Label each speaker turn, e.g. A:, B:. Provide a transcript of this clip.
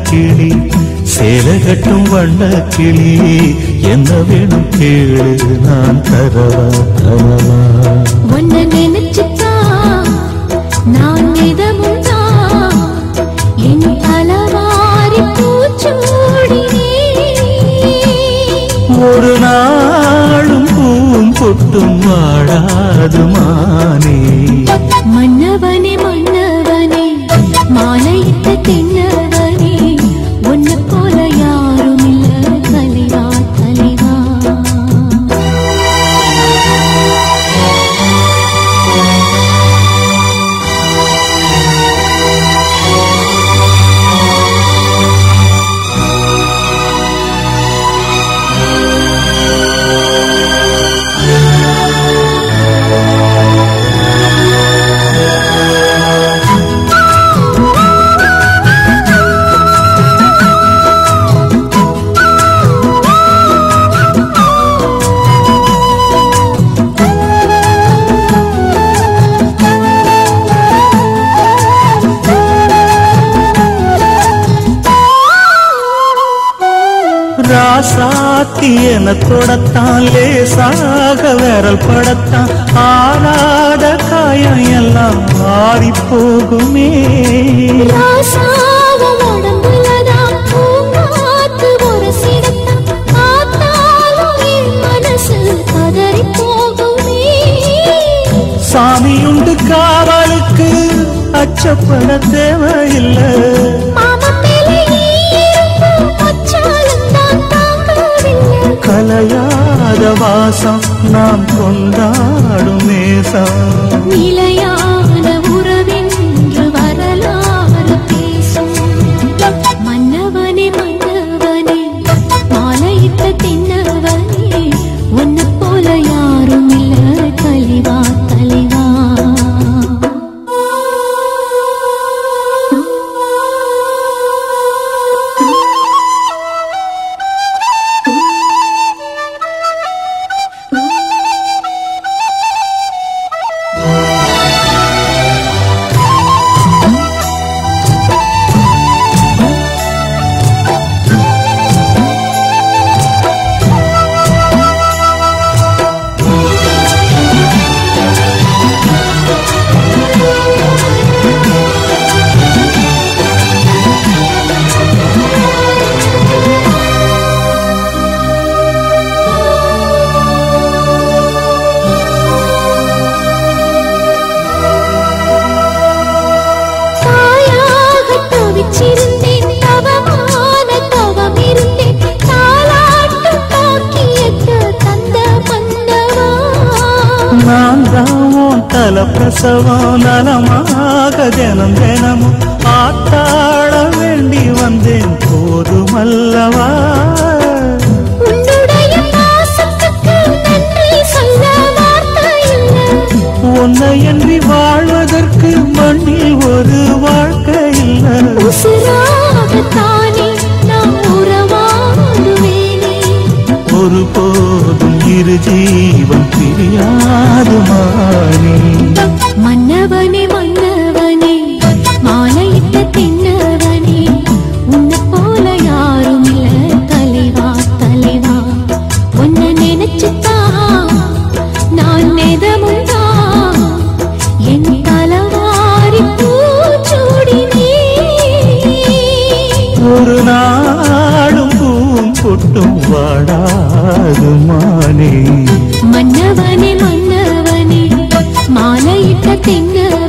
A: கிளி சேல கட்டும் வண்ண கிளி என்ன வேணும் கேளு நான் தரவா தரவா
B: உன்னை நினைச்சுதான் நான் நிதமும் தான் என் தலவாரி பூச்சூடினே
A: ஒரு நாளும் பூவும் பொட்டும் வாழாது மானே
B: மன்னவனே மன்னவனே மாலையிட்ட தென்னவனே உன்னை போல யாரும் இல்ல தலைவா தலைவா
A: ராசாத்தி என தொடத்தான் லேசாக விரல் படத்தான் ஆறாத காயம் எல்லாம் ஆறி போகுமே
B: ராசாவும் உடம்புலதான் பூங்காத்து உரசிடத்தான். பார்த்தாலும் என் மனசு பதறிப் போகுமே.
A: சாமியுண்டு காவலுக்கு அச்சப்பட தேவையில்லை
B: மாமன் மேலே நீ இருக்கும் மச்சானுந்தான் தாங்கவில்லை.
A: கலையாத வாசம் நாம் கொண்டாடும் நேசம்
B: நிலையான உறவென்று வரலாறு பேசும். மன்னவனே மன்னவனே மாலையிட்ட தின்னவனே உன்னை போல யாரும் இல்ல தலைவா தலைவா தாயாக தவிச்சிருந்தேன் தவமான தவம் இருந்தேன் தாலாட்டும் பாக்கியத்தை தந்த மன்னவா
A: நான் தாவும் தல பிரசவம் நலமாக தினம் தினமும் ஆத்தாட வேண்டி வந்தேன் போதுமல்லவா
B: உன்னுடைய பாசத்துக்கு நன்றி சொல்ல வார்த்தை இல்லை
A: உன்னையன்றி வாழ்வதற்கு மண்ணில் ஒரு வாழ்க்கை இல்லை
B: உசுராகத்தானே நான் உறவாடுவேனே
A: ஒருபோதும் இரு ஜீவன் பிரியாது மானே
B: மன்னவனே மன்னவனே மாலையிட்ட தின்னவனே உன்னை போல யாரும் இல்ல தலைவா தலைவா உன்னை நினைச்சுதான் நான் நெதமும் தான் என் தலவாரி பூச்சூடினே
A: ஒரு நாடும் பூவும் பொட்டும் வாடாது மானே
B: மன்னவனே மன்னவனே மாலையிட்ட தென்னவனே